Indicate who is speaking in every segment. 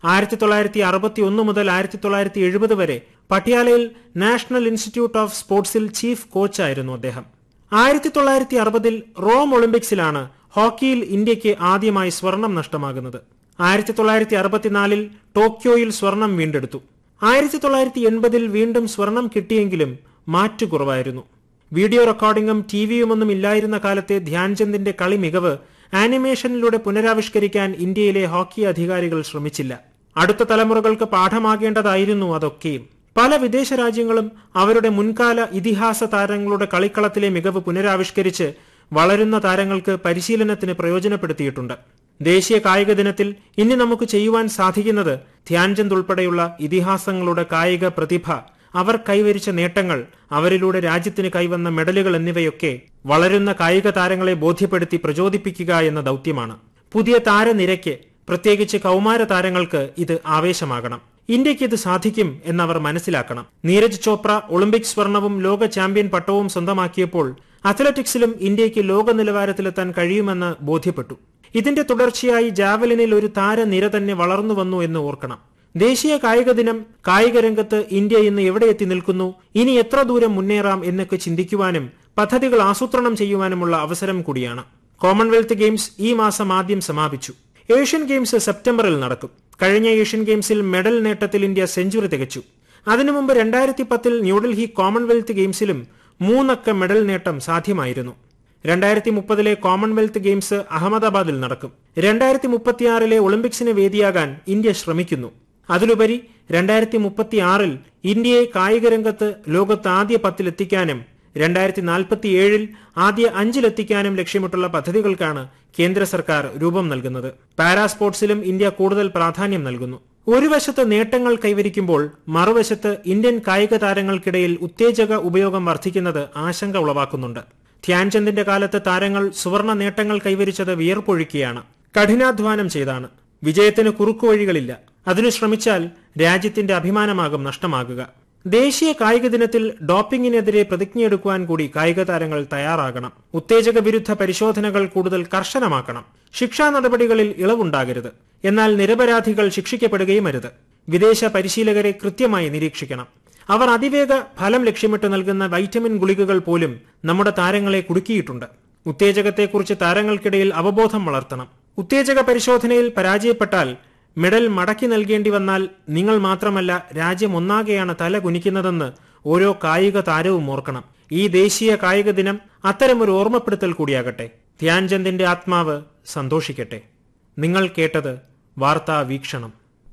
Speaker 1: ആയിരത്തി തൊള്ളായിരത്തി അറുപത്തി ഒന്ന് മുതൽ ആയിരത്തി തൊള്ളായിരത്തി എഴുപത് വരെ പട്യാലയിൽ നാഷണൽ ഇൻസ്റ്റിറ്റ്യൂട്ട് ഓഫ് സ്പോർട്സിൽ ചീഫ് കോച്ചായിരുന്നു അദ്ദേഹം ആയിരത്തി തൊള്ളായിരത്തി അറുപതിൽ റോം ഒളിമ്പിക്സിലാണ് ഹോക്കിയിൽ ഇന്ത്യക്ക് ആദ്യമായി സ്വർണം നഷ്ടമാകുന്നത് ആയിരത്തി തൊള്ളായിരത്തി അറുപത്തിനാലിൽ ടോക്കിയോയിൽ സ്വർണം വീണ്ടെടുത്തു ആയിരത്തി തൊള്ളായിരത്തി എൺപതിൽ വീണ്ടും സ്വർണം കിട്ടിയെങ്കിലും മാറ്റു കുറവായിരുന്നു വീഡിയോ റെക്കോർഡിംഗും ടിവിയുമൊന്നും ഇല്ലായിരുന്ന കാലത്തെ ധ്യാൻചന്ദിന്റെ കളി മികവ് ആനിമേഷനിലൂടെ പുനരാവിഷ്കരിക്കാൻ ഇന്ത്യയിലെ ഹോക്കി അധികാരികൾ ശ്രമിച്ചില്ല അടുത്ത തലമുറകൾക്ക് പാഠമാകേണ്ടതായിരുന്നു അതൊക്കെയും പല വിദേശ രാജ്യങ്ങളും അവരുടെ മുൻകാല ഇതിഹാസ താരങ്ങളുടെ കളിക്കളത്തിലെ മികവ് പുനരാവിഷ്കരിച്ച് വളരുന്ന താരങ്ങൾക്ക് പരിശീലനത്തിന് പ്രയോജനപ്പെടുത്തിയിട്ടുണ്ട് ദേശീയ കായിക ദിനത്തിൽ ഇനി നമുക്ക് ചെയ്യുവാൻ സാധിക്കുന്നത് ധ്യാൻചന്ദ് ഉൾപ്പെടെയുള്ള ഇതിഹാസങ്ങളുടെ കായിക പ്രതിഭ അവർ കൈവരിച്ച നേട്ടങ്ങൾ അവരിലൂടെ രാജ്യത്തിന് കൈവന്ന മെഡലുകൾ എന്നിവയൊക്കെ വളരുന്ന കായിക താരങ്ങളെ ബോധ്യപ്പെടുത്തി പ്രചോദിപ്പിക്കുക എന്ന ദൌത്യമാണ് പുതിയ താരനിരയ്ക്ക് പ്രത്യേകിച്ച് കൗമാര താരങ്ങൾക്ക് ഇത് ആവേശമാകണം ഇന്ത്യക്ക് ഇത് സാധിക്കും എന്നവർ മനസ്സിലാക്കണം നീരജ് ചോപ്ര ഒളിമ്പിക് സ്വർണവും ലോക ചാമ്പ്യൻ പട്ടവും സ്വന്തമാക്കിയപ്പോൾ അത്ലറ്റിക്സിലും ഇന്ത്യക്ക് ലോക നിലവാരത്തിലെത്താൻ കഴിയുമെന്ന് ബോധ്യപ്പെട്ടു ഇതിന്റെ തുടർച്ചയായി ജാവലിനിൽ ഒരു താരനിര തന്നെ വളർന്നു വന്നു എന്ന് ഓർക്കണം ദേശീയ കായിക ദിനം കായിക രംഗത്ത് ഇന്ത്യ ഇന്ന് എവിടെ എത്തി നിൽക്കുന്നു ഇനി എത്ര ദൂരം മുന്നേറാം എന്നൊക്കെ ചിന്തിക്കുവാനും പദ്ധതികൾ ആസൂത്രണം ചെയ്യുവാനുമുള്ള അവസരം കൂടിയാണ് കോമൺവെൽത്ത് ഗെയിംസ് ഈ മാസം ആദ്യം സമാപിച്ചു ഏഷ്യൻ ഗെയിംസ് സെപ്റ്റംബറിൽ നടക്കും കഴിഞ്ഞ ഏഷ്യൻ ഗെയിംസിൽ മെഡൽ നേട്ടത്തിൽ ഇന്ത്യ സെഞ്ചുറി തികച്ചു അതിനു മുമ്പ് രണ്ടായിരത്തി പത്തിൽ ന്യൂഡൽഹി കോമൺവെൽത്ത് ഗെയിംസിലും മൂന്നക്ക മെഡൽ നേട്ടം സാധ്യമായിരുന്നു രണ്ടായിരത്തി മുപ്പതിലെ കോമൺവെൽത്ത് ഗെയിംസ് അഹമ്മദാബാദിൽ നടക്കും രണ്ടായിരത്തി മുപ്പത്തിയാറിലെ ഒളിമ്പിക്സിന് വേദിയാകാൻ ഇന്ത്യ ശ്രമിക്കുന്നു അതിലുപരി രണ്ടായിരത്തി മുപ്പത്തിയാറിൽ ഇന്ത്യയെ കായിക രംഗത്ത് ലോകത്ത് ആദ്യ പത്തിലെത്തിക്കാനും രണ്ടായിരത്തി നാൽപ്പത്തിയേഴിൽ ആദ്യ അഞ്ചിലെത്തിക്കാനും ലക്ഷ്യമിട്ടുള്ള പദ്ധതികൾക്കാണ് കേന്ദ്ര സർക്കാർ രൂപം നൽകുന്നത് പാരാ സ്പോർട്സിലും ഇന്ത്യ കൂടുതൽ പ്രാധാന്യം നൽകുന്നു ഒരു വശത്ത് നേട്ടങ്ങൾ കൈവരിക്കുമ്പോൾ മറുവശത്ത് ഇന്ത്യൻ കായിക താരങ്ങൾക്കിടയിൽ ഉത്തേജക ഉപയോഗം വർദ്ധിക്കുന്നത് ആശങ്ക ഉളവാക്കുന്നുണ്ട് ധ്യാൻചന്ദിന്റെ കാലത്ത് താരങ്ങൾ സുവർണ നേട്ടങ്ങൾ കൈവരിച്ചത് വിയർപ്പൊഴുക്കിയാണ് കഠിനാധ്വാനം ചെയ്താണ് വിജയത്തിന് കുറുക്കുവഴികളില്ല അതിനു ശ്രമിച്ചാൽ രാജ്യത്തിന്റെ അഭിമാനമാകും നഷ്ടമാകുക ദേശീയ കായിക ദിനത്തിൽ ഡോപ്പിംഗിനെതിരെ പ്രതിജ്ഞയെടുക്കുവാൻ കൂടി കായിക താരങ്ങൾ തയ്യാറാകണം ഉത്തേജക വിരുദ്ധ പരിശോധനകൾ കൂടുതൽ കർശനമാക്കണം ശിക്ഷാ നടപടികളിൽ ഇളവുണ്ടാകരുത് എന്നാൽ നിരപരാധികൾ ശിക്ഷിക്കപ്പെടുകയും അരുത് വിദേശ പരിശീലകരെ കൃത്യമായി നിരീക്ഷിക്കണം അവർ അതിവേഗ ഫലം ലക്ഷ്യമിട്ട് നൽകുന്ന വൈറ്റമിൻ ഗുളികകൾ പോലും നമ്മുടെ താരങ്ങളെ കുടുക്കിയിട്ടുണ്ട് ഉത്തേജകത്തെക്കുറിച്ച് താരങ്ങൾക്കിടയിൽ അവബോധം വളർത്തണം ഉത്തേജക പരിശോധനയിൽ പരാജയപ്പെട്ടാൽ മെഡൽ മടക്കി നൽകേണ്ടി വന്നാൽ നിങ്ങൾ മാത്രമല്ല രാജ്യം ഒന്നാകെയാണ് തല കുനിക്കുന്നതെന്ന് ഓരോ കായിക താരവും ഓർക്കണം ഈ ദേശീയ കായിക ദിനം അത്തരമൊരു ഓർമ്മപ്പെടുത്തൽ കൂടിയാകട്ടെ ധ്യാൻചന്ദിന്റെ ആത്മാവ് സന്തോഷിക്കട്ടെ നിങ്ങൾ കേട്ടത് വാർത്താ വീക്ഷണം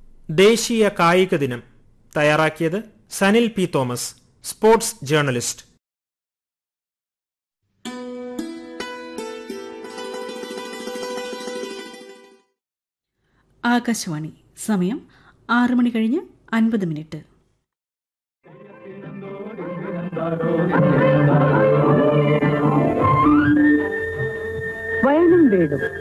Speaker 1: ദേശീയ കായിക ദിനം തയ്യാറാക്കിയത് Sanil P Thomas sports journalist
Speaker 2: Akashvani സമയം ആറ് മണി കഴിഞ്ഞ് അൻപത് മിനിറ്റ്
Speaker 3: വയലും വീടും